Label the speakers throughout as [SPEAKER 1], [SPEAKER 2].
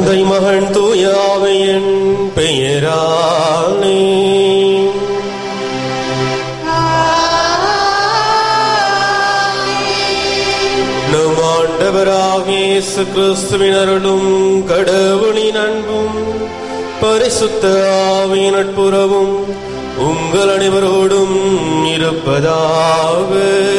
[SPEAKER 1] தந்தை மகன் தூயாவையின் பெயராலே நம் ஆண்டவராகிய இயேசு கிறிஸ்துவின் அருளும் கடவுளின் அன்பும் பரிசுத்த ஆவியின் நட்புறவும் உங்கள் அனைவரோடும் இருப்பதாக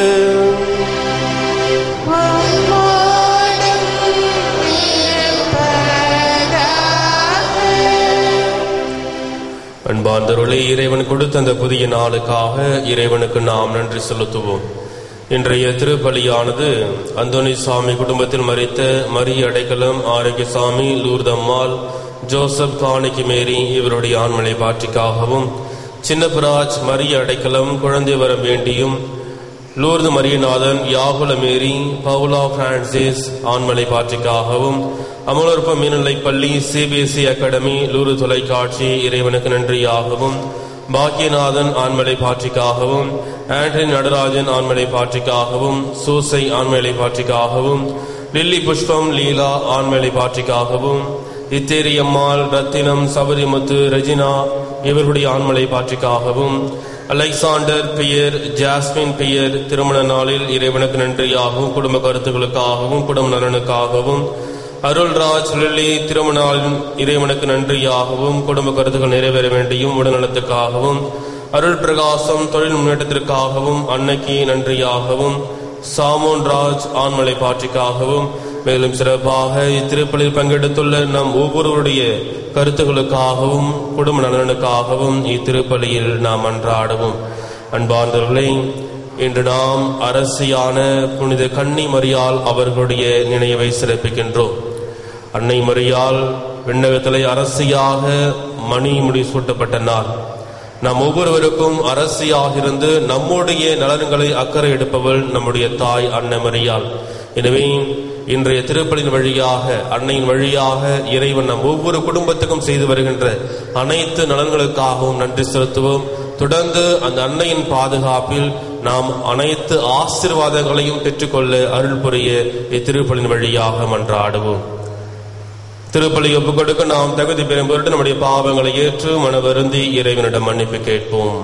[SPEAKER 1] அன்பார்ந்தருளே இறைவன் கொடுத்த அந்த புதிய நாளுக்காக இறைவனுக்கு நாம் நன்றி செலுத்துவோம் இன்றைய திருப்பலியானது அந்தோனி சாமி குடும்பத்தில் மறித்த மரிய அடைக்கலம் ஆரோக்கியசாமி லூர்தம்மாள் ஜோசப் காணிக்கு மேரி இவருடைய ஆண்மலை பாற்றிக்காகவும் சின்னபிராஜ் மரிய அடைக்கலம் குழந்தை வர வேண்டியும் லூர்து மரியநாதன் யாகுல மேரி பவுலா பிரான்சிஸ் ஆண்மலை பாற்றிக்காகவும் அமலோற்ப மேல்நிலைப் பள்ளி சிபிஎஸ்இ அகாடமி லூரு தொலைக்காட்சி இறைவனுக்கு நன்றியாகவும் பாக்கியநாதன் ஆண்மலை பாற்றிக்காகவும் ஆண்டனி நடராஜன் ஆண்மலை பாற்றிக்காகவும் சூசை ஆண்மலை பாற்றிக்காகவும் லில்லி புஷ்பம் லீலா ஆண்மலை பாற்றிக்காகவும் இத்தேரியம்மாள் ரத்தினம் சபரிமுத்து ரெஜினா இவர்களுடைய ஆண்மலை பாற்றிக்காகவும் அலெக்சாண்டர் பெயர் ஜாஸ்மின் பெயர் திருமண நாளில் இறைவனுக்கு நன்றியாகவும் குடும்ப கருத்துக்களுக்காகவும் குடும்ப நலனுக்காகவும் அருள்ராஜ் லில்லி திருமண நாளில் இறைவனுக்கு நன்றியாகவும் குடும்ப கருத்துக்கள் நிறைவேற வேண்டியும் உடல்நலத்துக்காகவும் அருள் பிரகாசம் தொழில் முன்னேற்றத்திற்காகவும் அன்னைக்கு நன்றியாகவும் சாமோன் ராஜ் ஆண்மலை பாற்றிக்காகவும் மேலும் சிறப்பாக இத்திருப்பலில் பங்கெடுத்துள்ள நம் ஒவ்வொருவருடைய கருத்துக்களுக்காகவும் குடும்ப நலனுக்காகவும் இத்திருப்பலியில் நாம் அன்றாடுவோம் அன்பார்ந்தவர்களே இன்று நாம் அரசியான புனித கன்னி மரியால் அவர்களுடைய நினைவை சிறப்பிக்கின்றோம் அன்னை மரியால் விண்ணகத்திலே அரசியாக மணி முடி சூட்டப்பட்ட நாள் நாம் ஒவ்வொருவருக்கும் அரசியாக இருந்து நம்முடைய நலன்களை அக்கறை எடுப்பவள் நம்முடைய தாய் அன்னை மரியாள் எனவே இன்றைய திருப்பலின் வழியாக அன்னையின் வழியாக இறைவன் நம் ஒவ்வொரு குடும்பத்துக்கும் செய்து வருகின்ற அனைத்து நலன்களுக்காகவும் நன்றி செலுத்துவோம் தொடர்ந்து அந்த அன்னையின் பாதுகாப்பில் நாம் அனைத்து ஆசிர்வாதங்களையும் பெற்றுக்கொள்ள அருள் புரிய இத்திருப்பலின் வழியாக மன்றாடுவோம் திருப்பலி ஒப்புக் கொடுக்க நாம் தகுதி பெறும் பொருட்டு நம்முடைய பாவங்களை ஏற்று மனவருந்தி இறைவனிடம் மன்னிப்பு கேட்போம்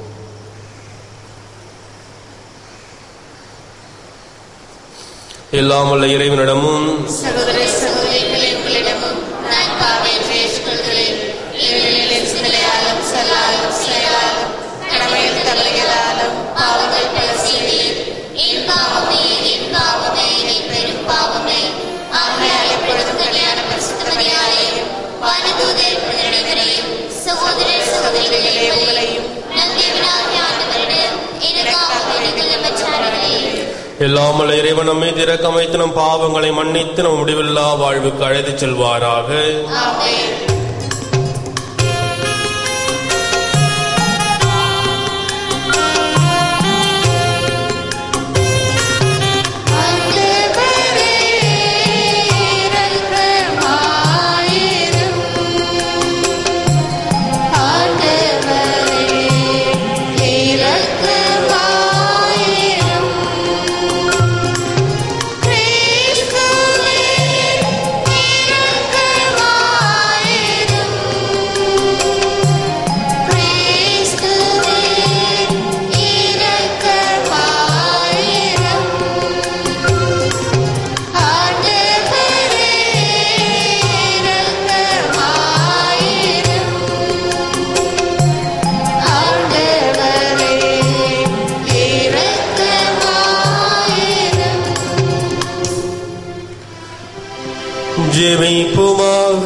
[SPEAKER 1] இல்லாமல்ல இறைவனிடமும்
[SPEAKER 2] சகோதர சகோதரிகளே உங்களிடமும் நான் பாவையில் பேசிக்கொள்கிறேன் ஏழைகளின் சிந்தனையாலும் சொல்லாலும் செயலாலும் கடமையில் தவறுகளாலும் பாவங்கள் பல செய்தேன் என் பாவமே என் பாவமே என் பெரும் பாவமே ஆகையால் எப்பொழுதும் கல்யாண பரிசுத்தமையாரையும் வானதூதர் புனிதரையும் சகோதர சகோதரிகளே உங்களையும் நந்தியவனாகிய ஆண்டவரிடம் எனக்காக வேண்டிக் கொள்ள
[SPEAKER 1] இல்லாமல் இறைவன் நம்மை திறக்க வைத்து நம் பாவங்களை மன்னித்து நம் முடிவில்லா வாழ்வுக்கு அழைத்துச் செல்வாராக
[SPEAKER 2] ஆமென் ஆண்டவரே இரக்கமாயிரும் ஆண்டவரே இரக்கமாயிரும் கிறிஸ்துவே இரக்கமாயிரும் கிறிஸ்துவே இரக்கமாயிரும் ஆண்டவரே இரக்கமாயிரும் ஆண்டவரே இரக்கமாயிரும்
[SPEAKER 1] ஜெபிப்புமாக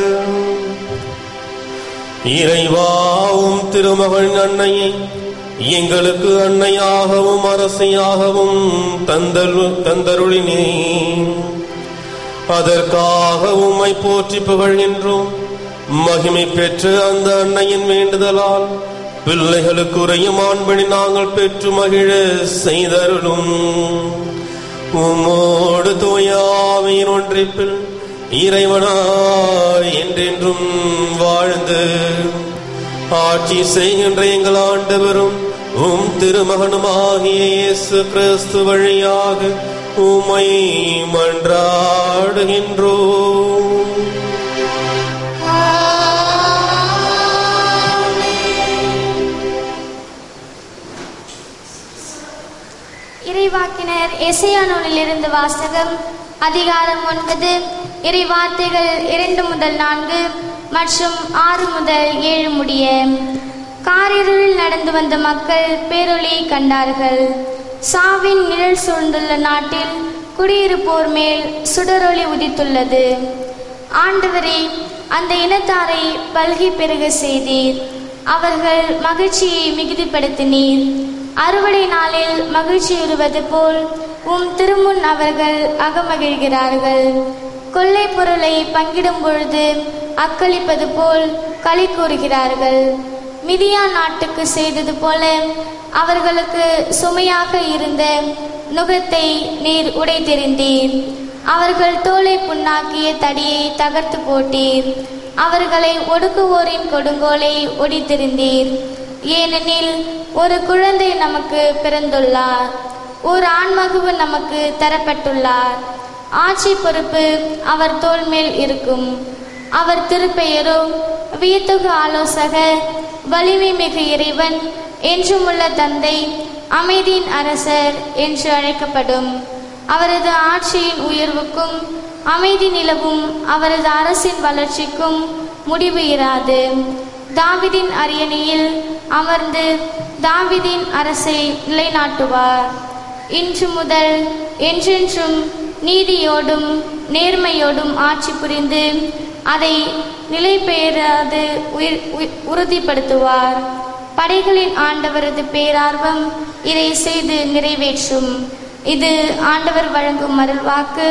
[SPEAKER 1] இறைவாவும் திருமகன் அன்னையை எங்களுக்கு அன்னையாகவும் அரசியாகவும் தந்தல் தந்தருளினே அதற்காக உம்மை போற்றி புகழ்கின்றோம் மகிமை பெற்று அந்த அன்னையின் வேண்டுதலால் பிள்ளைகளுக்கு உரையும் ஆண்பணி நாங்கள் பெற்று மகிழ செய்தருளும் உம்மோடு தூயாவின் ஒன்றிப்பில் இறைவனாய் என்றென்றும் வாழ்ந்து ஆட்சி செய்கின்ற எங்கள் ஆண்டவரும் உம் திருமகனுமாகிய இயேசு கிறிஸ்து வழியாக உம்மை மன்றாடுகின்றோம்
[SPEAKER 3] இறைவாக்கினர் எசையா நூலிலிருந்து வாசகம் அதிகாரம் ஒன்பது இறை வார்த்தைகள் இரண்டு முதல் நான்கு மற்றும் ஆறு முதல் ஏழு முடிய காரிருளில் நடந்து வந்த மக்கள் பேரொளியை கண்டார்கள் சாவின் நிழல் சூழ்ந்துள்ள நாட்டில் குடியிருப்போர் மேல் சுடரொளி உதித்துள்ளது ஆண்டவரே அந்த இனத்தாரை பல்கி பெருக செய்தீர் அவர்கள் மகிழ்ச்சியை மிகுதிப்படுத்தினீர் அறுவடை நாளில் மகிழ்ச்சியுறுவது போல் உம் திருமுன் அவர்கள் அகமகிழ்கிறார்கள் கொள்ளை பொருளை பங்கிடும் பொழுது அக்களிப்பது போல் களி கூறுகிறார்கள் மிதியா நாட்டுக்கு செய்தது போல அவர்களுக்கு சுமையாக இருந்த நுகத்தை நீர் உடைத்தெறிந்தீர் அவர்கள் தோலை புண்ணாக்கிய தடியை தகர்த்து போட்டீர் அவர்களை ஒடுக்குவோரின் கொடுங்கோலை ஒடித்தெறிந்தீர் ஏனெனில் ஒரு குழந்தை நமக்கு பிறந்துள்ளார் ஒரு ஆண்மகுவு நமக்கு தரப்பட்டுள்ளார் ஆட்சி பொறுப்பு அவர் தோள் மேல் இருக்கும் அவர் திருப்பெயரோ வியத்தகு ஆலோசகர் வலிமை மிகு இறைவன் என்றுமுள்ள தந்தை அமைதியின் அரசர் என்று அழைக்கப்படும் அவரது ஆட்சியின் உயர்வுக்கும் அமைதி நிலவும் அவரது அரசின் வளர்ச்சிக்கும் முடிவு இராது தாவிதின் அரியணையில் அமர்ந்து தாவிதின் அரசை நிலைநாட்டுவார் இன்று முதல் என்றென்றும் நீதியோடும் நேர்மையோடும் ஆட்சி புரிந்து அதை நிலை பெயராது உயிர் உய்- உறுதிப்படுத்துவார் படைகளின் ஆண்டவரது பேரார்வம் இதை செய்து நிறைவேற்றும் இது ஆண்டவர் வழங்கும் அருள்வாக்கு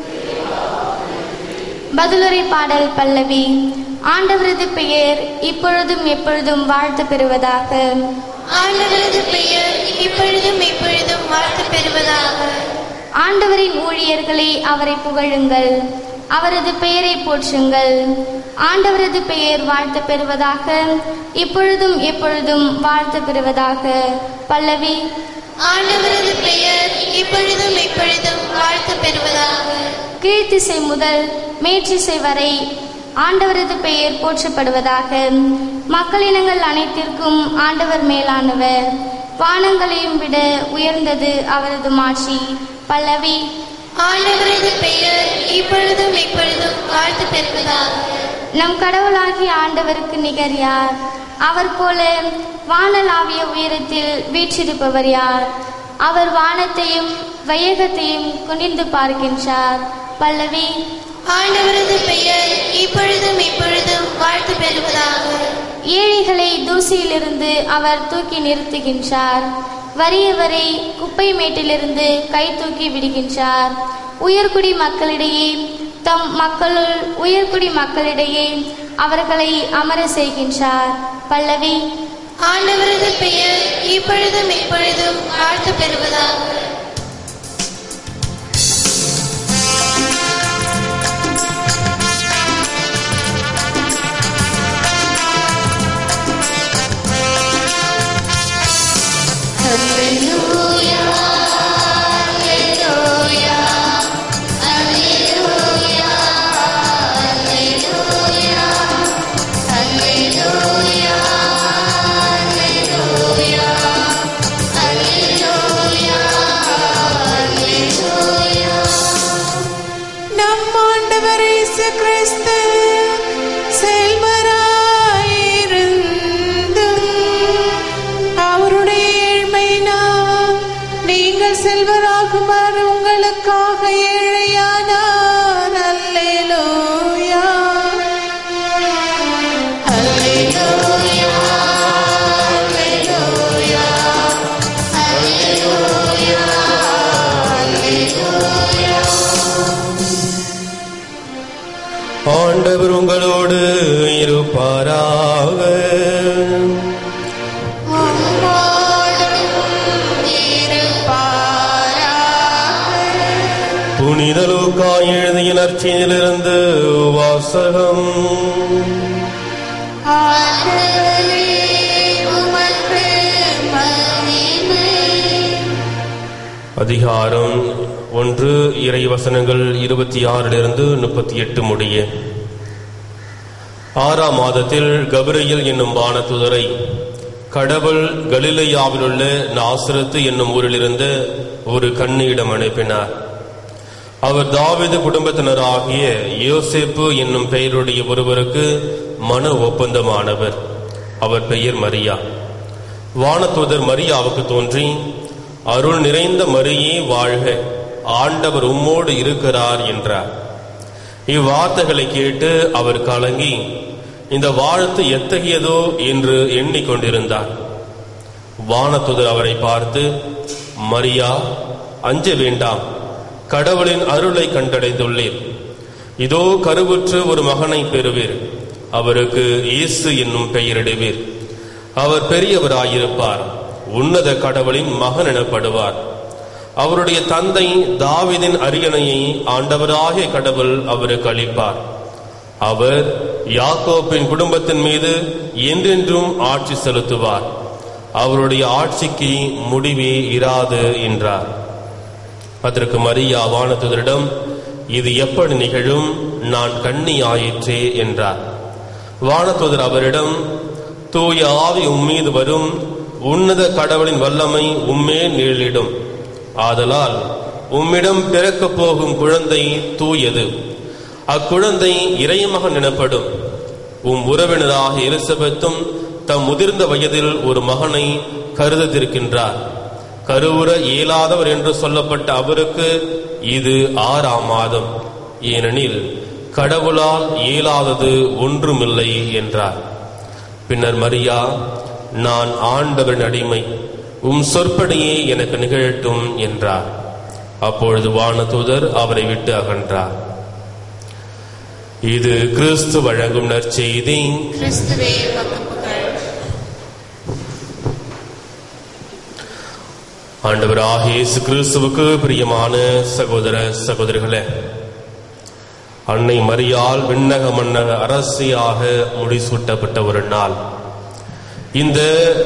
[SPEAKER 3] பதிலுரை பாடல் பல்லவி ஆண்டவரது பெயர் இப்பொழுதும் எப்பொழுதும் வாழ்த்து பெறுவதாக
[SPEAKER 2] ஆண்டவரது பெயர் இப்பொழுதும் இப்பொழுதும் வாழ்த்து பெறுவதாக
[SPEAKER 3] ஆண்டவரின் ஊழியர்களே அவரை புகழுங்கள் அவரது பெயரை போற்றுங்கள் ஆண்டவரது பெயர் வாழ்த்து பெறுவதாக இப்பொழுதும் எப்பொழுதும் வாழ்த்து பெறுவதாக பல்லவி
[SPEAKER 2] ஆண்டவரது பெயர் இப்பொழுதும் இப்பொழுதும் வாழ்த்து பெறுவதாக
[SPEAKER 3] கீழ்த்திசை முதல் மேற்றிசை வரை ஆண்டவரது பெயர் போற்றப்படுவதாக மக்களினங்கள் அனைத்திற்கும் ஆண்டவர் மேலானவர் வானங்களையும் விட உயர்ந்தது அவரது மாட்சி பல்லவி
[SPEAKER 2] ஆண்டவரது பெயர் இப்பொழுதும் இப்பொழுதும் வாழ்த்து பெறுவதாக
[SPEAKER 3] நம் கடவுளாகிய ஆண்டவருக்கு நிகர் யார் அவர் போல வானலாவிய உயரத்தில் வீற்றிருப்பவர் யார் அவர் வானத்தையும் வையகத்தையும் குனிந்து பார்க்கின்றார் பல்லவி
[SPEAKER 2] ஆண்டவரது பெயர் இப்பொழுதும் இப்பொழுதும் வாழ்த்து பெறுவதாக
[SPEAKER 3] ஏழைகளை தூசியிலிருந்து அவர் தூக்கி நிறுத்துகின்றார் வறியவரை குப்பை மேட்டிலிருந்து கை தூக்கி விடுகின்றார் உயர்குடி மக்களிடையே தம் மக்களுள் உயர்குடி மக்களிடையே அவர்களை அமர செய்கின்றார் பல்லவி
[SPEAKER 2] ஆண்டவரது பெயர் இப்பொழுதும் இப்பொழுதும் வாழ்த்து பெறுவதாக
[SPEAKER 4] நம் ஆண்டவர் இயேசு கிறிஸ்து செல்வராயிருந்தும் அவருடைய ஏழ்மையினால் நீங்கள் செல்வராகுமாறு உங்களுக்காக ஏழையானார் அல்லேலூயா அல்லேலூயா அல்லேலூயா
[SPEAKER 1] ஆண்டவர் உங்களோடு இருப்பாராக புனித லூக்கா எழுதிய நற்செய்தியிலிருந்து வாசகம் அதிகாரம் ஒன்று இறை வசனங்கள் இருபத்தி ஆறிலிருந்து முப்பத்தி எட்டு முடிய ஆறாம் மாதத்தில் கபிரியல் என்னும் வானதுதரை கடவுள் கலிலேயாவிலுள்ள நாசரத்து என்னும் ஊரிலிருந்து ஒரு கன்னியிடம் அனுப்பினார் அவர் தாவீது குடும்பத்தினராகிய யோசேப்பு என்னும் பெயருடைய ஒருவருக்கு மன ஒப்பந்தமானவர் அவர் பெயர் மரியா வானதூதர் மரியாவுக்கு தோன்றி அருள் நிறைந்த மரியே வாழ்க ஆண்டவர் உம்மோடு இருக்கிறார் என்றார் இவ்வார்த்தைகளை கேட்டு அவர் கலங்கி இந்த வாழ்த்து எத்தகையதோ என்று எண்ணிக்கொண்டிருந்தார் வானதுதர் அவரை பார்த்து மரியா அஞ்ச வேண்டாம் கடவுளின் அருளை கண்டடைந்துள்ளீர் இதோ கருவுற்று ஒரு மகனை பெறுவீர் அவருக்கு இயேசு என்னும் பெயரிடுவீர் அவர் பெரியவராயிருப்பார் உன்னத கடவுளின் மகன் எனப்படுவார் அவருடைய தந்தை தாவீதின் அரியணையை ஆண்டவராகிய கடவுள் அவருக்கு அளிப்பார் அவர் யாக்கோப்பின் குடும்பத்தின் மீது என்றென்றும் ஆட்சி செலுத்துவார் அவருடைய ஆட்சிக்கு முடிவே இராது என்றார் அதற்கு மரியா வானதுதரிடம் இது எப்படி நிகழும் நான் கண்ணி ஆயிற்றே என்றார் வானதுதர் அவரிடம் தூய ஆவி உம்மீது வரும் உன்னத கடவுளின் வல்லமை உம்மே நீளிடும் ஆதலால் உம்மிடம் பிறக்கப் போகும் குழந்தை தூயது அக்குழந்தை இறைமகன் எனப்படும் உம் உறவினராக எலிசபெத்தும் தம் முதிர்ந்த வயதில் ஒரு மகனை கருதத்திருக்கின்றார் கருவுற இயலாதவர் என்று சொல்லப்பட்ட அவருக்கு இது ஆறாம் மாதம் ஏனெனில் கடவுளால் இயலாதது ஒன்றுமில்லை என்றார் பின்னர் மரியா நான் ஆண்டவரின் அடிமை உம் சொற்படியே எனக்கு நிகழட்டும் என்றார் அப்பொழுது வானதூதர் அவரை விட்டு அகன்றார் இது கிறிஸ்து வழங்கும் நற்செய்தி
[SPEAKER 4] கிறிஸ்துவே உமக்கு புகழ்
[SPEAKER 1] ஆண்டவராக இயேசு கிறிஸ்துவுக்கு பிரியமான சகோதர சகோதரிகளே அன்னை மரியால் விண்ணக மன்னக அரசியாக முடிசூட்டப்பட்ட ஒரு நாள் இந்த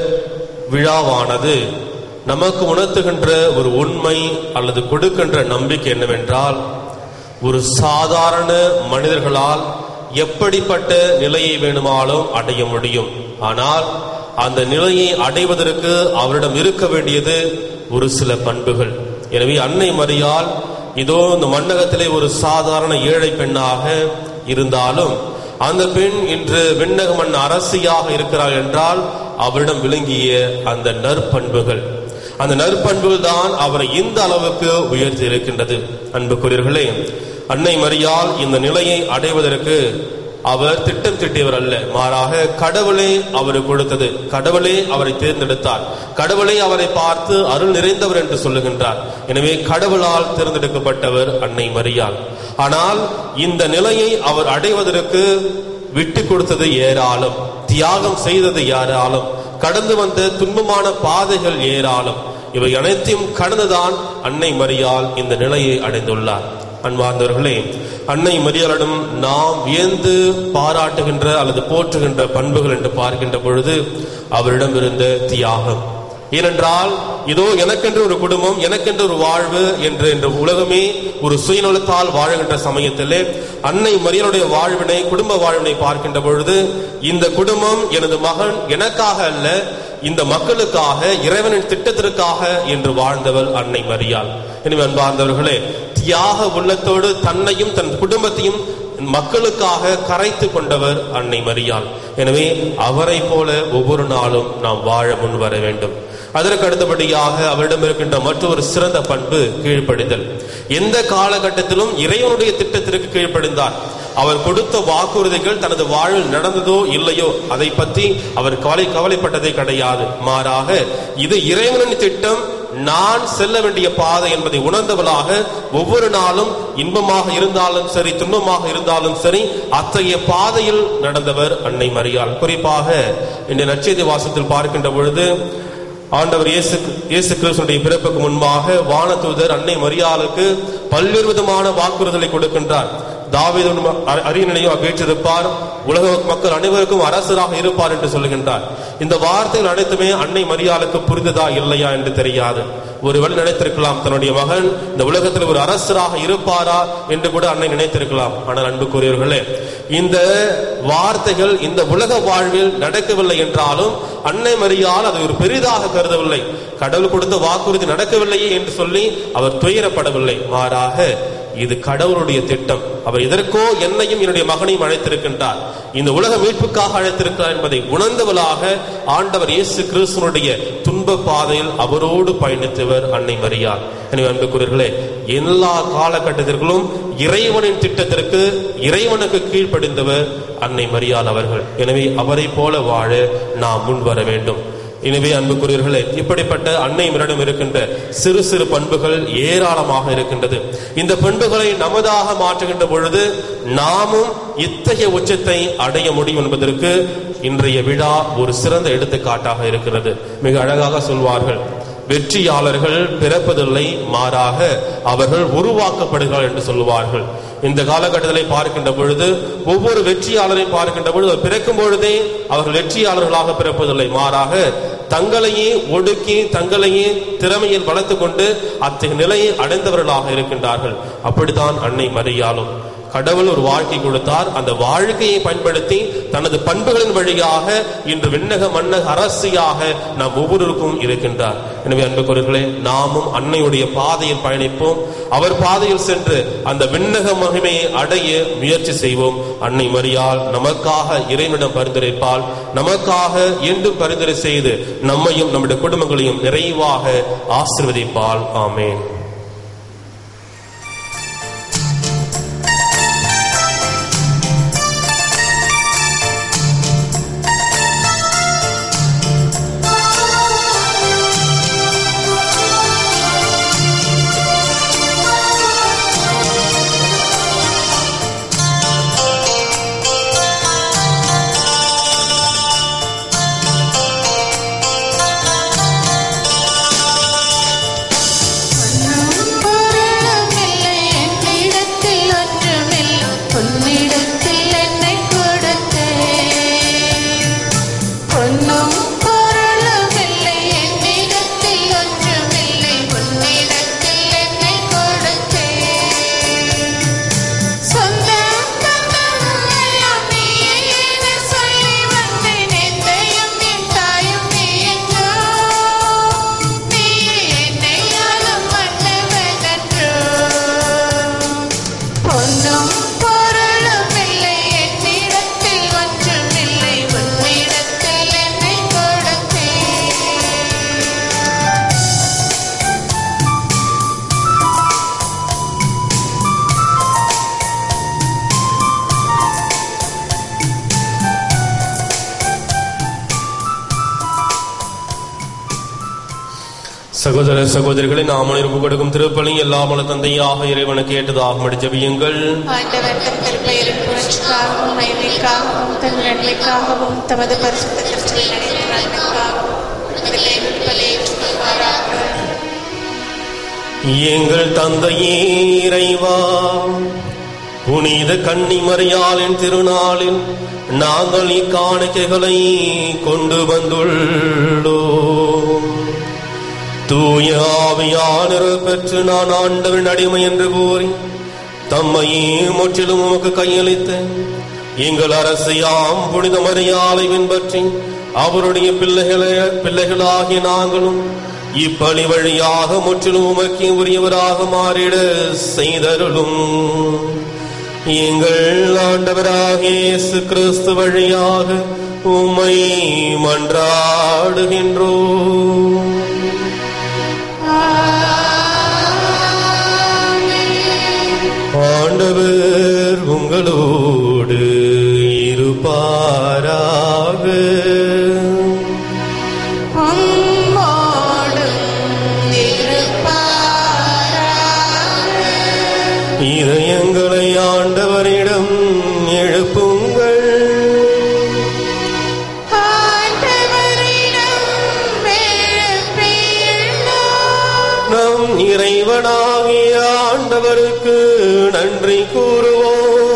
[SPEAKER 1] விழாவானது நமக்கு உணர்த்துகின்ற ஒரு உண்மை அல்லது கொடுக்கின்ற நம்பிக்கை என்னவென்றால் ஒரு சாதாரண மனிதர்களால் எப்படிப்பட்ட நிலையை வேணுமாலும் அடைய முடியும் ஆனால் அந்த நிலையை அடைவதற்கு அவரிடம் இருக்க வேண்டியது ஒரு சில பண்புகள் எனவே அன்னை மரியால் இதோ இந்த மண்டகத்திலே ஒரு சாதாரண ஏழை பெண்ணாக இருந்தாலும் அந்த பெண் இன்று விண்ணக மண் அரசியாக இருக்கிறாள் என்றால் அவரிடம் விளங்கிய அந்த நற்பண்புகள் அந்த நற்பண்புகள் தான் அவரை இந்த அளவுக்கு உயர்த்தி இருக்கின்றது அன்புக்குரியர்களே அன்னை மரியால் இந்த நிலையை அடைவதற்கு அவர் திட்டம் திட்டியவர் அல்ல மாறாக கடவுளே அவருக்கு கொடுத்தது கடவுளே அவரை தேர்ந்தெடுத்தார் கடவுளே அவரை பார்த்து அருள் நிறைந்தவர் என்று சொல்லுகின்றார் எனவே கடவுளால் தேர்ந்தெடுக்கப்பட்டவர் அன்னை மரியாள் ஆனால் இந்த நிலையை அவர் அடைவதற்கு விட்டு கொடுத்தது ஏராளம் தியாகம் செய்தது யாராலும் கடந்து வந்த துன்பமான பாதைகள் ஏராளம் இவை அனைத்தையும் கடந்துதான் அன்னை மரியாள் இந்த நிலையை அடைந்துள்ளார் அன்பார்ந்தவர்களே அன்னை மரியாளிடம் நாம் வியந்து பாராட்டுகின்ற அல்லது போற்றுகின்ற பண்புகள் என்று பார்க்கின்ற பொழுது அவரிடம் இருந்த தியாகம் ஏனென்றால் இதோ எனக்கென்று ஒரு குடும்பம் எனக்கென்று ஒரு வாழ்வு என்று இந்த உலகமே ஒரு சுயநலத்தால் வாழுகின்ற சமயத்திலே அன்னை மரியனுடைய வாழ்வினை குடும்ப வாழ்வினை பார்க்கின்ற பொழுது இந்த குடும்பம் எனது மகன் எனக்காக அல்ல இந்த மக்களுக்காக இறைவனின் திட்டத்திற்காக என்று வாழ்ந்தவர் அன்னை மரியாள் எனவே அன்பார்ந்தவர்களே தியாக உள்ளத்தோடு தன்னையும் தன் குடும்பத்தையும் மக்களுக்காக கரைத்து கொண்டவர் அன்னை மரியாள் எனவே அவரை போல ஒவ்வொரு நாளும் நாம் வாழ முன் வர வேண்டும் அதற்கு அடுத்தபடியாக அவரிடம் இருக்கின்ற மற்றொரு சிறந்த பண்பு கீழ்ப்படிதல் எந்த காலகட்டத்திலும் இறைவனுடைய திட்டத்திற்கு கீழ்ப்படிந்தார் அவர் கொடுத்த வாக்குறுதிகள் தனது வாழ்வில் நடந்ததோ இல்லையோ அதை பற்றி அவர் கவலை கவலைப்பட்டதே கிடையாது மாறாக இது இறைவனின் திட்டம் நான் செல்ல வேண்டிய பாதை என்பதை உணர்ந்தவளாக ஒவ்வொரு நாளும் இன்பமாக இருந்தாலும் சரி துன்பமாக இருந்தாலும் சரி அத்தகைய பாதையில் நடந்தவர் அன்னை மரியாள் குறிப்பாக இந்த நச்செய்தி வாசத்தில் பார்க்கின்ற பொழுது ஆண்டவர் இயேசு இயேசு கிறிஸ்துடைய பிறப்புக்கு முன்பாக வானதூதர் அன்னை மரியாளுக்கு பல்வேறு விதமான வாக்குறுதலை கொடுக்கின்றார் தாவீது அரியணையோ வீற்றிருப்பார் உலக மக்கள் அனைவருக்கும் அரசராக இருப்பார் என்று சொல்லுகின்றார் இந்த வார்த்தைகள் அனைத்துமே அன்னை மரியாளுக்கு புரிந்ததா இல்லையா என்று தெரியாது ஒருவேளை நினைத்திருக்கலாம் தன்னுடைய மகன் இந்த உலகத்தில் ஒரு அரசராக இருப்பாரா என்று கூட அன்னை நினைத்திருக்கலாம் ஆனால் அன்புக்குரியவர்களே இந்த வார்த்தைகள் இந்த உலக வாழ்வில் நடக்கவில்லை என்றாலும் அன்னை மரியால் அதை ஒரு பெரிதாக கருதவில்லை கடவுள் கொடுத்த வாக்குறுதி நடக்கவில்லையே என்று சொல்லி அவர் துயரப்படவில்லை மாறாக இது கடவுளுடைய திட்டம் அவர் எதற்கோ என்னையும் என்னுடைய மகனையும் அழைத்திருக்கின்றார் இந்த உலக மீட்புக்காக அழைத்திருக்கிறார் என்பதை உணர்ந்தவளாக ஆண்டவர் இயேசு கிறிஸ்துவனுடைய துன்ப பாதையில் அவரோடு பயணித்தவர் அன்னை மரியாள் எனவே அன்புக்குரியர்களே எல்லா காலகட்டத்திற்குள்ளும் இறைவனின் திட்டத்திற்கு இறைவனுக்கு கீழ்ப்படிந்தவர் அன்னை மரியாள் அவர்கள் எனவே அவரை போல வாழ நாம் முன் வர வேண்டும் எனவே அன்புக்குரியவர்களே இப்படிப்பட்ட அன்னை மரிடம் இருக்கின்ற சிறு சிறு பண்புகள் ஏராளமாக இருக்கின்றது இந்த பண்புகளை நமதாக மாற்றுகின்ற பொழுது நாமும் இத்தகைய உச்சத்தை அடைய முடியும் என்பதற்கு இன்றைய விழா ஒரு சிறந்த எடுத்துக்காட்டாக இருக்கிறது மிக அழகாக சொல்வார்கள் வெற்றியாளர்கள் பிறப்பதில்லை மாறாக அவர்கள் உருவாக்கப்படுகிறார்கள் என்று சொல்லுவார்கள் இந்த காலகட்டத்திலே பார்க்கின்ற பொழுது ஒவ்வொரு வெற்றியாளரையும் பார்க்கின்ற பொழுது அவர் பிறக்கும் பொழுதே அவர்கள் வெற்றியாளர்களாக பிறப்பதில்லை மாறாக தங்களையே ஒடுக்கி தங்களையே திறமையில் வளர்த்துக் கொண்டு அத்தகைய நிலையை அடைந்தவர்களாக இருக்கின்றார்கள் அப்படித்தான் அன்னை மரியாளும் கடவுள் ஒரு வாழ்க்கை கொடுத்தார் அந்த வாழ்க்கையை பயன்படுத்தி தனது பண்புகளின் வழியாக இன்று விண்ணக மன்னக அரசியாக நாம் ஒவ்வொருவருக்கும் இருக்கின்றார் எனவே அன்புக்குரியவர்களே நாமும் அன்னையுடைய பாதையில் பயணிப்போம் அவர் பாதையில் சென்று அந்த விண்ணக மகிமையை அடைய முயற்சி செய்வோம் அன்னை மரியாள் நமக்காக இறைவனிடம் பரிந்துரைப்பால் நமக்காக என்றும் பரிந்துரை செய்து நம்மையும் நம்முடைய குடும்பங்களையும் நிறைவாக ஆசிர்வதிப்பால் ஆமேன்
[SPEAKER 4] பொருளுமில்லை என்னிடத்தில் ஒன்றுமில்லை உன்னிடத்தில் என்னை கொடுத்தேன் பொன்னும் பொருளுமில்லை என்னிடத்தில் ஒன்றுமில்லை உன்னிடத்தில் என்னை கொடுத்தேன் சொந்தம் தந்தம் எல்லாம் நீயே என சொல்லி வந்தேன் எந்தையும் என் தாயும் நீ என்றோ நீயே என்னை ஆளும் மன்னவனன்றோ பொன்னும் பொருளும் இல்லை என்னிடத்தில் ஒன்றுமில்லை உன்னிடத்தில் என்னை கொடுத்தேன்
[SPEAKER 1] சகோதர சகோதரிகளை நாம் அனைவரும் கொடுக்கும் திருப்பலி எல்லாமல தந்தையாக இறைவனுக்கு ஏற்றதாக ஜெபியுங்கள்
[SPEAKER 4] ஆண்டவர் தம் திருப்பெயரின் புரட்சிக்காகவும் மகிமைக்காகவும் தன் நன்மைக்காகவும் தமது பரிசுத்த கிறிஸ்துவின் அனைத்து நன்மைக்காகவும் உமது கைவிடுதலை ஏற்றுக்கொள்வாராக
[SPEAKER 1] எங்கள் தந்தையே இறைவா புனித கன்னிமறையாளின் திருநாளில் நாங்கள் இக்காணிக்கைகளை கொண்டு வந்துள்ளோம் தூய ஆவியானவர் பெற்று நான் ஆண்டவன் அடிமை என்று கூறி தம்மையே முற்றிலும் உமக்கு கையளித்த எங்கள் அரசையாம் புனித மரியாதை பின்பற்றி அவருடைய பிள்ளைகளே பிள்ளைகளாகிய நாங்களும் இப்பழி வழியாக முற்றிலும் உமக்கு உரியவராக மாறிட செய்தருளும் எங்கள் ஆண்டவராகிய இயேசு கிறிஸ்து வழியாக உம்மை மன்றாடுகின்றோம் ஆண்டவர் உங்களோடு இருப்பாராக
[SPEAKER 4] உம்மோடும் இருப்பாராக.
[SPEAKER 1] இதயங்களை ஆண்டவரிடம் எழுப்புங்கள்
[SPEAKER 4] ஆண்டவரிடம் எழுப்பியுள்ளோம்.
[SPEAKER 1] நம் இறைவனாகிய ஆண்டவருக்கு நன்றி கூறுவோம்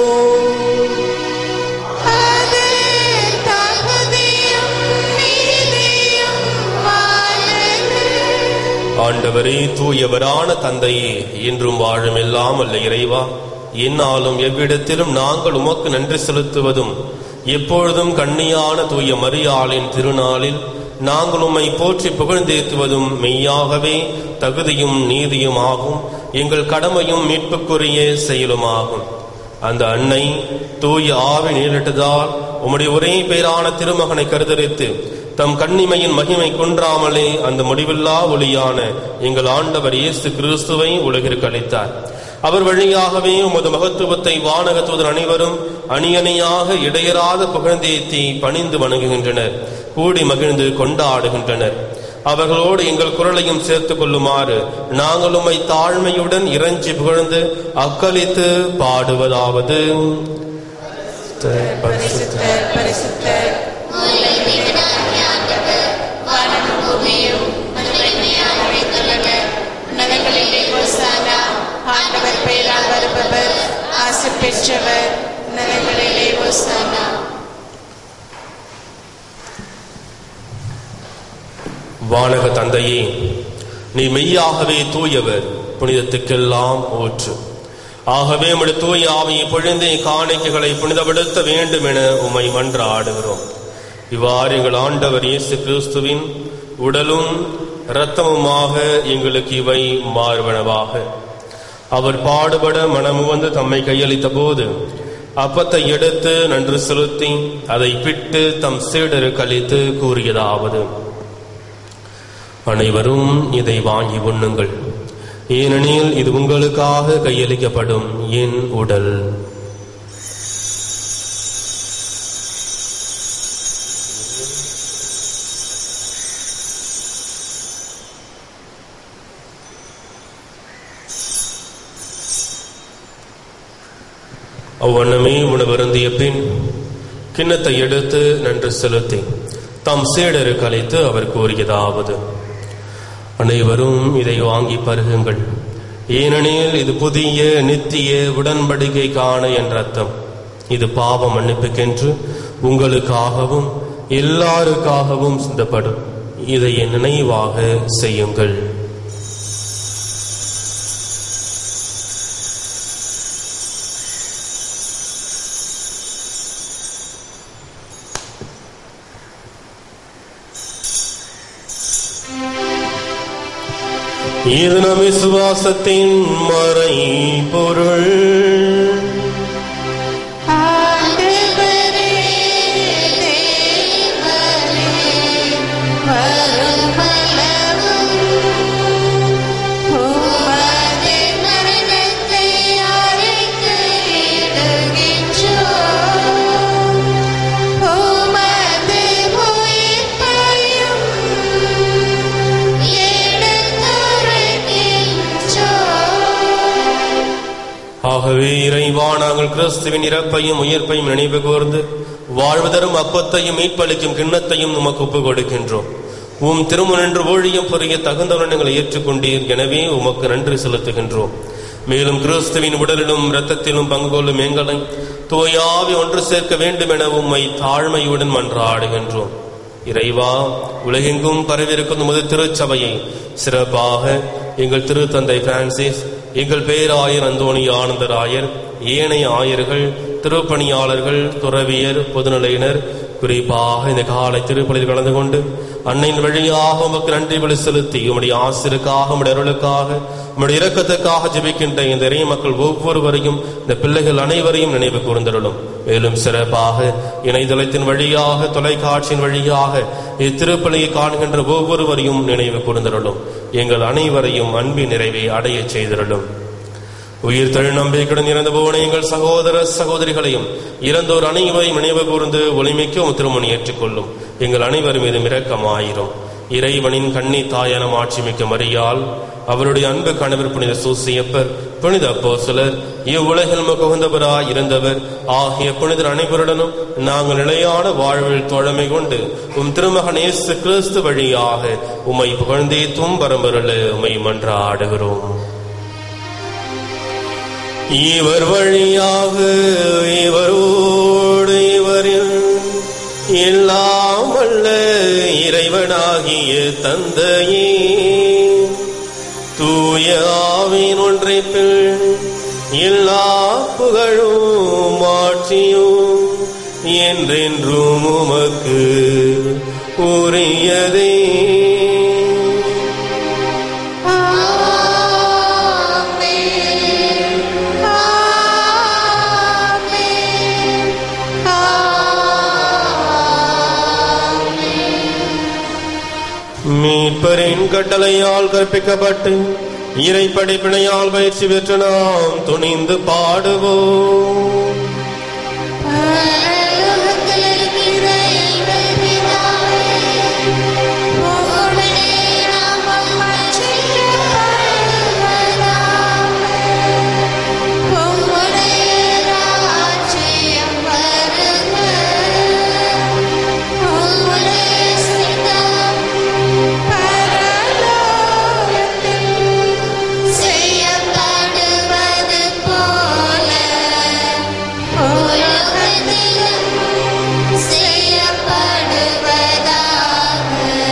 [SPEAKER 1] ஆண்டவரே தூயவரான தந்தையே இன்றும் வாழும் எல்லாம் அல்ல இறைவா என்னாலும் எவ்விடத்திலும் நாங்கள் உமக்கு நன்றி செலுத்துவதும் எப்பொழுதும் கண்ணியான தூய மரியாளின் திருநாளில் நாங்கள் உம்மை போற்றி புகழ்ந்தேத்துவதும் மெய்யாகவே தகுதியும் நீதியும் ஆகும் எங்கள் கடமையும் மீட்புக்குரிய செயலுமாகும் அந்த அன்னை தூய ஆவி நீரிட்டதால் உம்முடைய ஒரே பேரான திருமகனை கருதரித்து தம் கண்ணிமையின் மகிமை குன்றாமலே அந்த முடிவில்லா ஒளியான எங்கள் ஆண்டவர் இயேசு கிறிஸ்துவை உலகிற்கு அளித்தார் அவர் வழியாகவே உமது மகத்துவத்தை வானக தூதர் அனைவரும் அணியணியாக இடையராத புகழ்ந்தேத்தி பணிந்து வணங்குகின்றனர் கூடி மகிழ்ந்து கொண்டாடுகின்றனர் அவர்களோடு எங்கள் குரலையும் சேர்த்துக் கொள்ளுமாறு நாங்கள் உம்மை தாழ்மையுடன் இறைஞ்சி புகழ்ந்து அக்களித்து பாடுவதாவது
[SPEAKER 4] பரிசுத்தர் பரிசுத்தர் வானமும் பூமியும் மதுரைமையாக அமைந்துள்ளன நகங்களிலே ஓசானா ஆண்டவர் பெயரால் வருபவர் ஆசை பெற்றவர் நகங்களிலே ஓசானா
[SPEAKER 1] வானக தந்தையே நீ மெய்யாகவே தூயவர் புனிதத்துக்கெல்லாம் ஊற்று ஆகவே உம்முடைய தூய ஆவியை பொழிந்து காணிக்கைகளை புனிதப்படுத்த வேண்டும் என உம்மை மன்றாடுகிறோம் இவ்வாறு எங்கள் ஆண்டவர் இயேசு கிறிஸ்துவின் உடலும் இரத்தமுமாக எங்களுக்கு இவை மாறுவனவாக அவர் பாடுபட மனமு வந்து தம்மை கையளித்த போது அப்பத்தை எடுத்து நன்று செலுத்தி அதை பிட்டு தம் சீடருக்கு அளித்து கூறியதாவது அனைவரும் இதை வாங்கி உண்ணுங்கள் ஏனெனில் இது உங்களுக்காக கையளிக்கப்படும் என் உடல் அவ்வண்ணமே உணவருந்திய பின் கிண்ணத்தை எடுத்து நன்று செலுத்தி தம் சீடருக்கு அழைத்து அவர் கூறியதாவது அனைவரும் இதை வாங்கி பருகுங்கள் ஏனெனில் இது புதிய நித்திய உடன்படிக்கைக்கான என்ற அர்த்தம் இது பாவ மன்னிப்புக்கென்று உங்களுக்காகவும் எல்லாருக்காகவும் சிந்தப்படும் இதை என் நினைவாக செய்யுங்கள் இது நம் விசுவாசத்தின் மறை பொருள்
[SPEAKER 4] ஆண்டவரே தேவரே வருமளவும் உமது மரணத்தை அறிக்கையிடுகின்றோம். உமது உயிர்ப்பையும் எடுத்துரைக்கின்றோம்.
[SPEAKER 1] ஆகவே இறைவா நாங்கள் கிறிஸ்துவின் இறப்பையும் உயிர்ப்பையும் நினைவு கூர்ந்து வாழ்வதரும் அப்பத்தையும் மீட்பளிக்கும் கிண்ணத்தையும் உமக்கு ஒப்புக் கொடுக்கின்றோம் உம் திருமுனின்று ஊழியம் புரிய தகுந்தவர்கள் எங்களை ஏற்றுக்கொண்டீர் எனவே உமக்கு நன்றி செலுத்துகின்றோம் மேலும் கிறிஸ்துவின் உடலிலும் இரத்தத்திலும் பங்கு கொள்ளும் எங்களை தூயாவி ஒன்று சேர்க்க வேண்டும் என உம்மை தாழ்மையுடன் மன்றாடுகின்றோம் இறைவா உலகெங்கும் பரவிருக்கும் உமது திருச்சபையை சிறப்பாக எங்கள் திருத்தந்தை பிரான்சிஸ் எங்கள் பேராயர் அந்தோணி ஆனந்தராயர் ஏனைய ஆயர்கள் திருப்பணியாளர்கள் துறவியர் பொதுநிலையினர் குறிப்பாக இந்த காலை திருப்பலியில் கலந்து கொண்டு அன்னையின் வழியாக உமக்கு நன்றி பலி செலுத்தி உம்முடைய ஆசிருக்காக உம்முடைய அருளுக்காக உம்முடைய இரக்கத்துக்காக ஜெபிக்கின்ற இந்த இறை மக்கள் ஒவ்வொருவரையும் இந்த பிள்ளைகள் அனைவரையும் நினைவு கூர்ந்தருளும் மேலும் சிறப்பாக இணையதளத்தின் வழியாக தொலைக்காட்சியின் வழியாக இத்திருப்பலியை காண்கின்ற ஒவ்வொருவரையும் நினைவு கூர்ந்தருளும் எங்கள் அனைவரையும் அன்பின் நிறைவை அடையச் செய்திருளும் உயிர் தழு நம்பிக்கையுடன் இறந்து போன எங்கள் சகோதர சகோதரிகளையும் இறந்தோர் அனைவரையும் நினைவு கூர்ந்து ஒளிமிக்க திருமணி ஏற்றுக்கொள்ளும் எங்கள் அனைவர் மீதும் இரக்கமாயிரும் இறைவனின் கண்ணி தாயான மாட்சிமிக்க மரியால் அவருடைய அன்பு கணவர் புனித சூசியப்பர் புனித அப்போஸ்தலர் இவ்வுலகில் முகந்தவராய் இருந்தவர் ஆகிய புனிதர் அனைவருடனும் நாங்கள் நிலையான வாழ்வில் தோழமை கொண்டு உம் திருமகன் இயேசு கிறிஸ்து வழியாக உம்மை புகழ்ந்தே தும்பரம்பருள உம்மை மன்றாடுகிறோம் இவர் வழியாக இவரோடு இவரில் எல்லாம் வல்ல இறைவனாகிய தந்தையே தூய ஆவின் ஒன்றைப்பில் எல்லா புகழும் ஆட்சியும் என்றென்றும் உமக்கு உரியதே மீட்பரின் கட்டளையால் கற்பிக்கப்பட்டு இறை படிப்பினையால் பயிற்சி பெற்று நாம் துணிந்து பாடுவோம்
[SPEAKER 2] பரலோகத்தில் இருக்கிற எங்கள் பிதாவே, உம்முடைய நாமம் மகிமைப்படுவதாக. உம்முடைய ராஜ்யம் வருக. உம்முடைய சித்தம் பரலோகத்தில் செய்யப்படுவது போல உலகத்திலும் செய்யப்படுவதாக.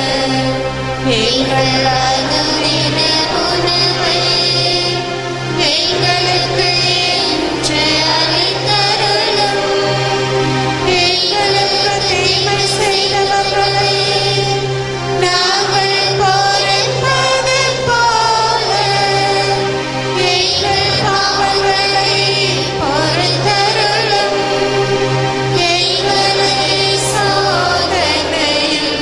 [SPEAKER 2] எங்கள் அனுதின உணவை எங்களுக்கு இன்று அளித்தருளும். எங்களுக்கு தீமை செய்தவர்களை நாங்கள் பொறுப்பது போல எங்கள் பாவங்களை பொறுத்தருளும். எங்களை சோதனையில்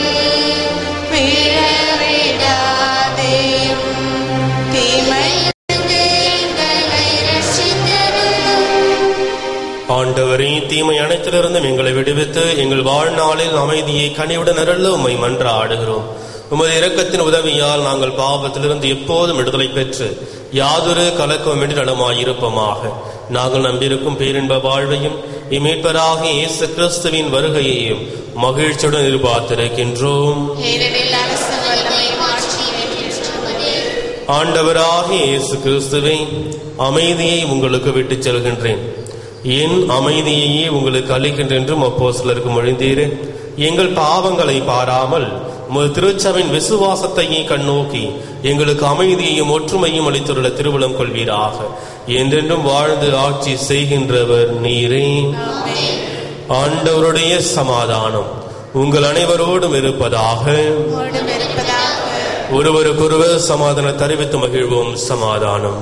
[SPEAKER 2] விழவிடாதேயும். தீமையிலிருந்து எங்களை ரட்சித்தருளும்.
[SPEAKER 1] ஆண்டவரே தீமை அனைத்திலிருந்தும் எங்களை விடுவித்து எங்கள் வாழ்நாளில் அமைதியை கனிவுடன் அருள உம்மை மன்றாடுகிறோம் உமது இரக்கத்தின் உதவியால் நாங்கள் பாவத்திலிருந்து எப்போதும் விடுதலை பெற்று யாதொரு கலக்கமின்றி நலமாயிருப்போமாக நாங்கள் நம்பியிருக்கும் பேரின்ப வாழ்வையும் இம்மீட்பராக இயேசு கிறிஸ்துவின் வருகையையும் மகிழ்ச்சியுடன் எதிர்பார்த்திருக்கின்றோம்
[SPEAKER 4] ஏனெனில் அரசு வல்லமை மாற்றி என்றுமே
[SPEAKER 1] ஆண்டவராக இயேசு கிறிஸ்துவை அமைதியை உங்களுக்கு விட்டுச் செல்கின்றேன் என் அமைதியையே உங்களுக்கு அளிக்கின்றேன் என்றும் அப்போ சிலருக்கு மொழிந்தீரே எங்கள் பாவங்களை பாராமல் உமது திருச்சபையின் விசுவாசத்தையே கண்ணோக்கி எங்களுக்கு அமைதியையும் ஒற்றுமையும் அளித்துள்ள திருவிழம் கொள்வீராக என்றென்றும் வாழ்ந்து ஆட்சி செய்கின்றவர் நீரே ஆண்டவருடைய சமாதானம் உங்கள் அனைவரோடும் இருப்பதாக
[SPEAKER 4] உம்மோடும் இருப்பதாக
[SPEAKER 1] ஒருவருக்கொருவர் சமாதானம் தெரிவித்து மகிழ்வோம் சமாதானம்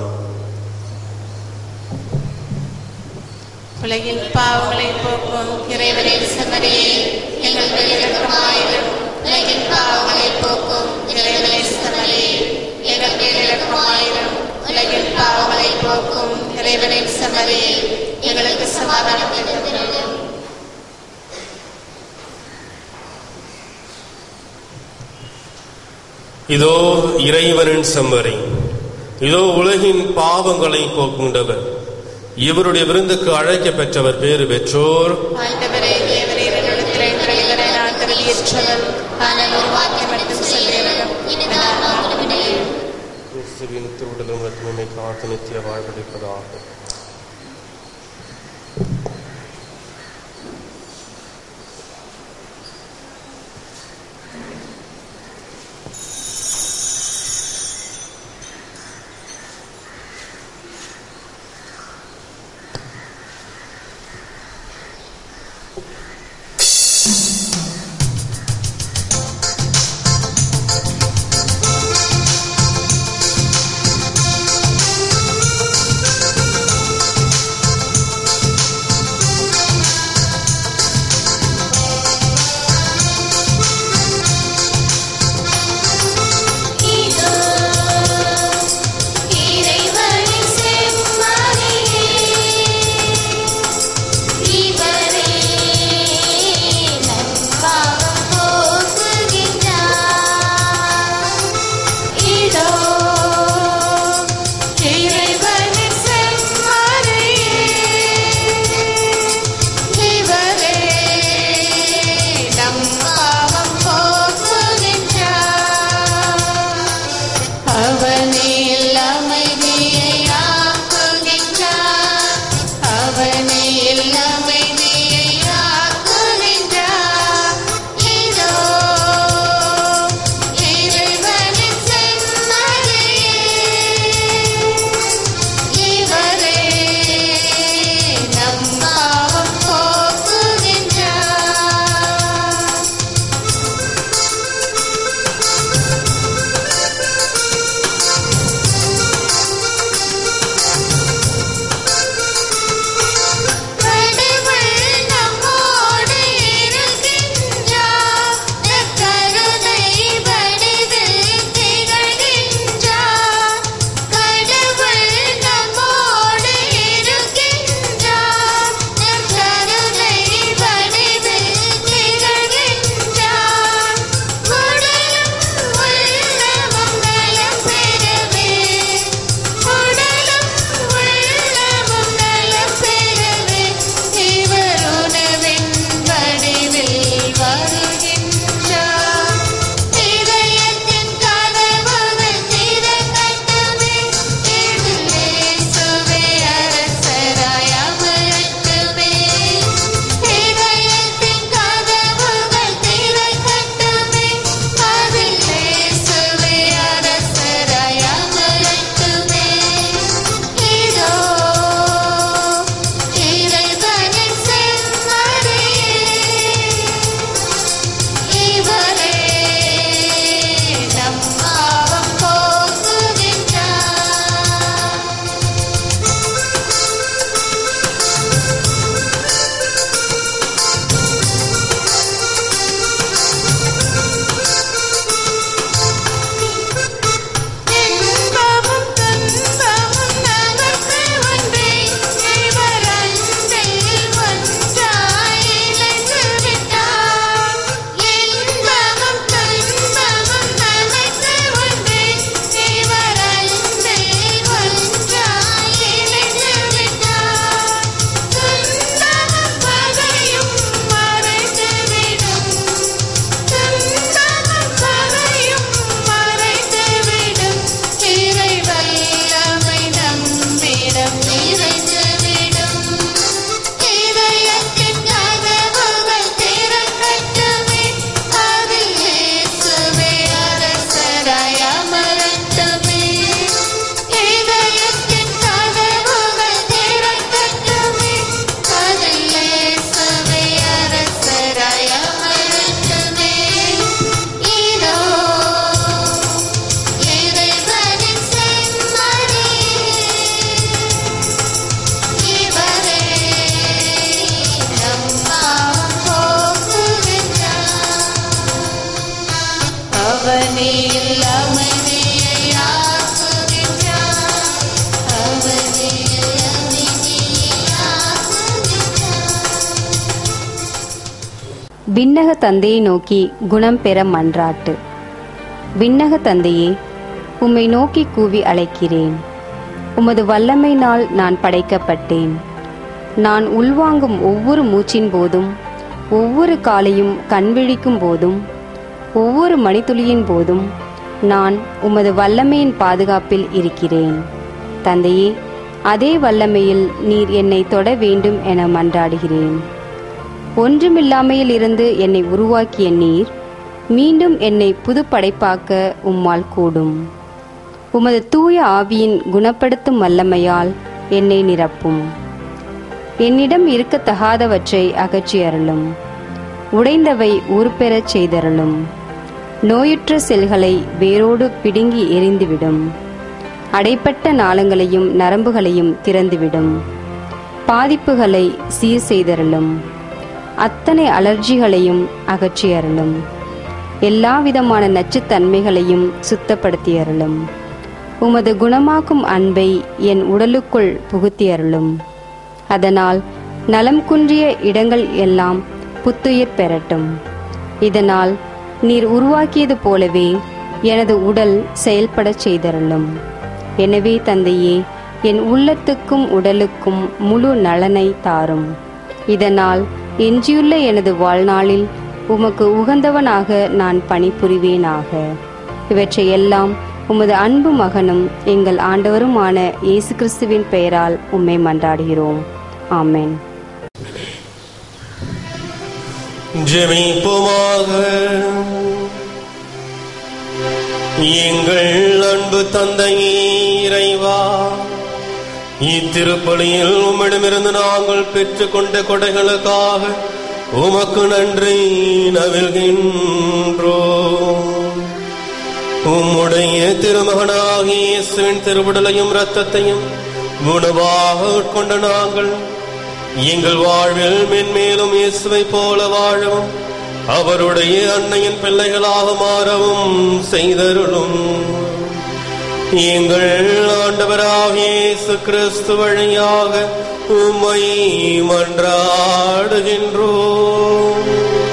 [SPEAKER 4] உலகின் பாவங்களை போக்கும் இறைவனின் சமரியே எங்கள் மேல் இரக்கமாயிரும் உலகின் பாவங்களை போக்கும் இறைவனின் சமரியே எங்கள் மேல் இரக்கமாயிரும் உலகின் பாவங்களை போக்கும் இறைவனின் சமரியே எங்களுக்கு சமாதானத்தை தந்திரும்
[SPEAKER 1] இதோ இறைவனின் செம்மறி இதோ உலகின் பாவங்களை போக்குண்டவர் இவருடைய விருந்துக்கு அழைக்க பெற்றவர் பேறு பெற்றோர்
[SPEAKER 4] ஆண்டவரே தேவரே என்னிடத்தில் என்ற இவரை நான் தகுதியற்றவர் ஆனால் ஒரு வாக்கியம் மட்டும் சொல்லியவரும் நான் ஆண்டவனே
[SPEAKER 1] கிறிஸ்துவின் திருவிடலும் ரத்னமை காத்து நித்திய வாழ்வடைப்பதாக
[SPEAKER 2] ஆண்டவரே அவனில் அமைதியை ஆக்குகின்றார் அவனில் அமைதியை ஆக்குகின்றார்
[SPEAKER 5] விண்ணக தந்தையை நோக்கி குணம் பெற மன்றாட்டு விண்ணக தந்தையே உம்மை நோக்கி கூவி அழைக்கிறேன் உமது வல்லமையினால் நான் படைக்கப்பட்டேன் நான் உள்வாங்கும் ஒவ்வொரு மூச்சின் போதும் ஒவ்வொரு காலையும் கண்விழிக்கும் போதும் ஒவ்வொரு மணித்துளியின் போதும் நான் உமது வல்லமையின் பாதுகாப்பில் இருக்கிறேன் தந்தையே அதே வல்லமையில் நீர் என்னை தொட வேண்டும் என மன்றாடுகிறேன் ஒன்றுமில்லாமையில் இருந்து என்னை உருவாக்கிய நீர் மீண்டும் என்னை புது படைப்பாக்க உம்மால் கூடும் உமது தூய ஆவியின் குணப்படுத்தும் வல்லமையால் என்னை நிரப்பும் என்னிடம் இருக்கத்தகாதவற்றை அகற்றி அருளும் உடைந்தவை ஊர்பெறச் செய்தருளும் நோயுற்ற செல்களை வேரோடு பிடுங்கி எரிந்துவிடும் அடைப்பட்ட நாளங்களையும் நரம்புகளையும் திறந்துவிடும் பாதிப்புகளை சீர் செய்தருளும் அத்தனை அலர்ஜிகளையும் அகற்றி அருளும் எல்லா விதமான நச்சுத்தன்மைகளையும் சுத்தப்படுத்தி அருளும் உமது குணமாக்கும் அன்பை என் உடலுக்குள் புகுத்தி அருளும் அதனால் நலம் குன்றிய இடங்கள் எல்லாம் புத்துயிர் பெறட்டும் இதனால் நீர் உருவாக்கியது போலவே எனது உடல் செயல்படச் செய்தருளும் எனவே தந்தையே என் உள்ளத்துக்கும் உடலுக்கும் முழு நலனை தாரும் இதனால் எஞ்சியுள்ள எனது வாழ்நாளில் உமக்கு உகந்தவனாக நான் பணிபுரிவேனாக இவற்றையெல்லாம் உமது அன்பு மகனும் எங்கள் ஆண்டவருமான இயேசு கிறிஸ்துவின் பெயரால் உம்மை மன்றாடுகிறோம் ஆமென்
[SPEAKER 1] ஜெபிப்போமாக எங்கள் அன்பு தந்தையே இறைவா இத்திருப்பலியில் உம்மிடமிருந்து நாங்கள் பெற்றுக்கொண்ட கொடைகளுக்காக உமக்கு நன்றி நவில்கின்றோம் உம்முடைய திருமகனாகிய இயேசுவின் திருவுடலையும் இரத்தத்தையும் குணமாக உட்கொண்ட நாங்கள் எங்கள் வாழ்வில் மென்மேலும் இயேசுவை போல வாழவும் அவருடைய அன்னையின் பிள்ளைகளாக மாறவும் செய்தருளும் எங்கள் ஆண்டவராகிய இயேசு கிறிஸ்து வழியாக உம்மை மன்றாடுகின்றோம்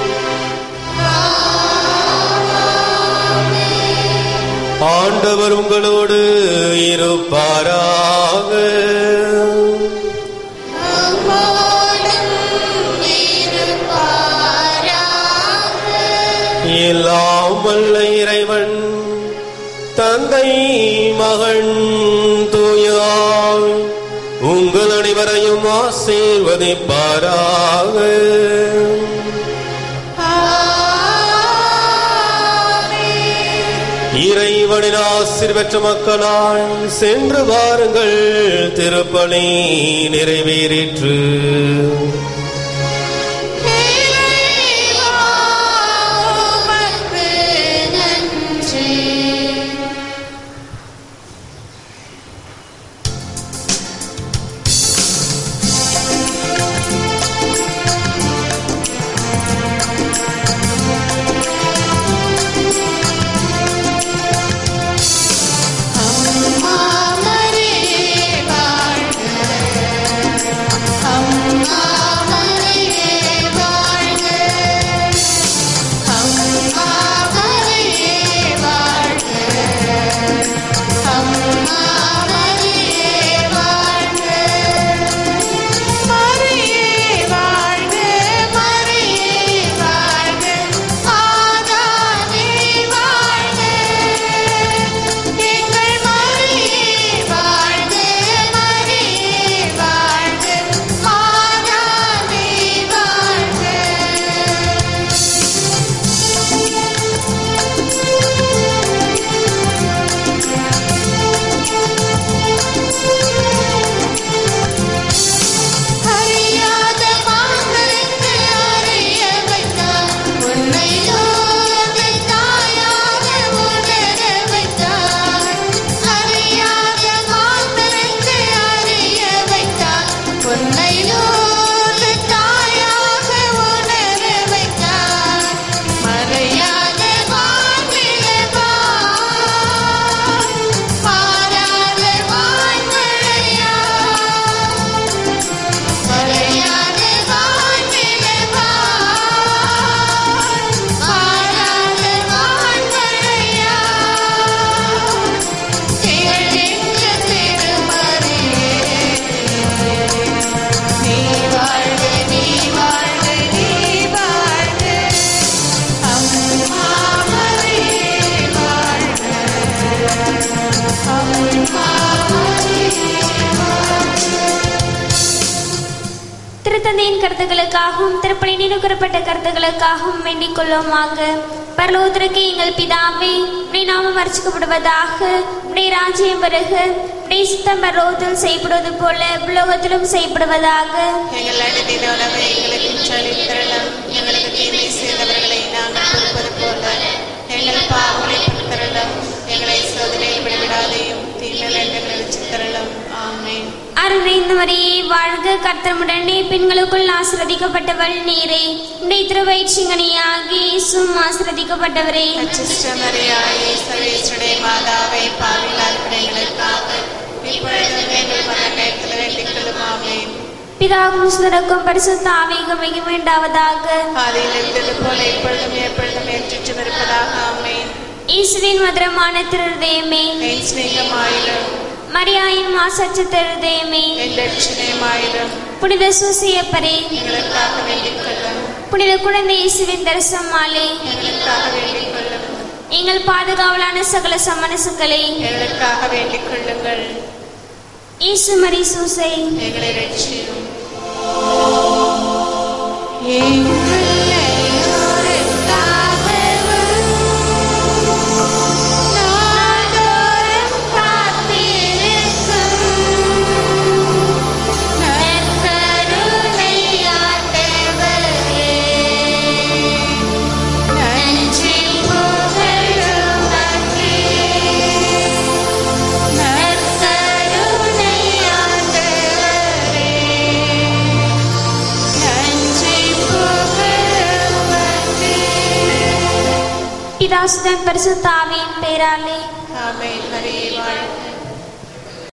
[SPEAKER 1] ஆண்டவர் உங்களோடு இருப்பாராக எல்லாம் வல்ல இறைவன் தந்தை மகன் தூயாய் உங்கள் அனைவரையும் ஆசீர்வதிப்பாராக இறைவனின் ஆசிர் பெற்ற மக்களாய் சென்று வாருங்கள் திருப்பலி நிறைவேறிற்று
[SPEAKER 2] அம்மா
[SPEAKER 3] திருத்தந்தையின் கருத்துக்களுக்காகவும் திருப்பணி நினைவுறப்பட்ட கருத்துக்களுக்காகவும் வேண்டிக் கொள்ளுமாக பரலோதற்கு எங்கள் பிதாவே உடைய நாமம் அர்ச்சிக்கப்படுவதாக உடைய ராஜ்யம் வருக உடைய சித்தம் பரலோகத்தில் செய்யப்படுவது போல உலோகத்திலும் செய்யப்படுவதாக
[SPEAKER 4] எங்கள் அனுதின உணவை எங்களுக்கு செலுத்தரலாம் எங்களுக்கு தீமை செய்தவர்களை நாங்கள் பொறுப்பது போல எங்கள் பாவங்களை பொறுத்தரலாம் எங்களை சோதனையில் விடுவிடாதையும் தீமையில் எங்களை தரலாம் ஆமென்
[SPEAKER 3] அருணைந்த மரியே வாழ்க கர்த்தமுடனே பெண்களுக்குள் ஆசிரதிக்கப்பட்டவள் நீரே உடைய திருவயிற்றுங்கனியாகி இயேசுவும் ஆசிரதிக்கப்பட்டவரே
[SPEAKER 4] அச்சிஷ்டமரியாயே சர்வேஸ்வருடைய மாதாவை பாவிலார் எங்களுக்காக இப்பொழுதும் எங்கள் மன நேரத்தில் வேண்டிக் கொள்ளும் ஆமென்
[SPEAKER 3] பிதாவும் சுதரக்கும் பரிசுத்த ஆவிகம் மிக வேண்டாவதாக
[SPEAKER 4] ஆதியில் இருந்தது போல இப்பொழுதும் எப்பொழுதும் ஏற்றிட்டு இருப்பதாக ஆமென்
[SPEAKER 3] ஈஸ்வரின் மதுரமான திருதயமே
[SPEAKER 4] என் சிநேகமாயிரம்
[SPEAKER 3] மரியாயின் மாசற்ற திருதயமே
[SPEAKER 4] என் லட்சணமாயிரம்
[SPEAKER 3] புனித சூசியப்பரே
[SPEAKER 4] எங்களுக்காக வேண்டிக் கொள்ளும்
[SPEAKER 3] புனித குழந்தை இயேசுவின் தரிசனமாலே
[SPEAKER 4] எங்களுக்காக வேண்டிக் கொள்ளும்
[SPEAKER 3] எங்கள் பாதுகாவலான சகல சமணசுக்களே
[SPEAKER 4] எங்களுக்காக வேண்டிக் கொள்ளுங்கள்
[SPEAKER 3] இயேசு மரி சூசை
[SPEAKER 4] எங்களை ரட்சியும்
[SPEAKER 3] பிதாசுதன் பரிசுத்த ஆவியின் பேராலே
[SPEAKER 4] ஆமென் மரியே வாழ்க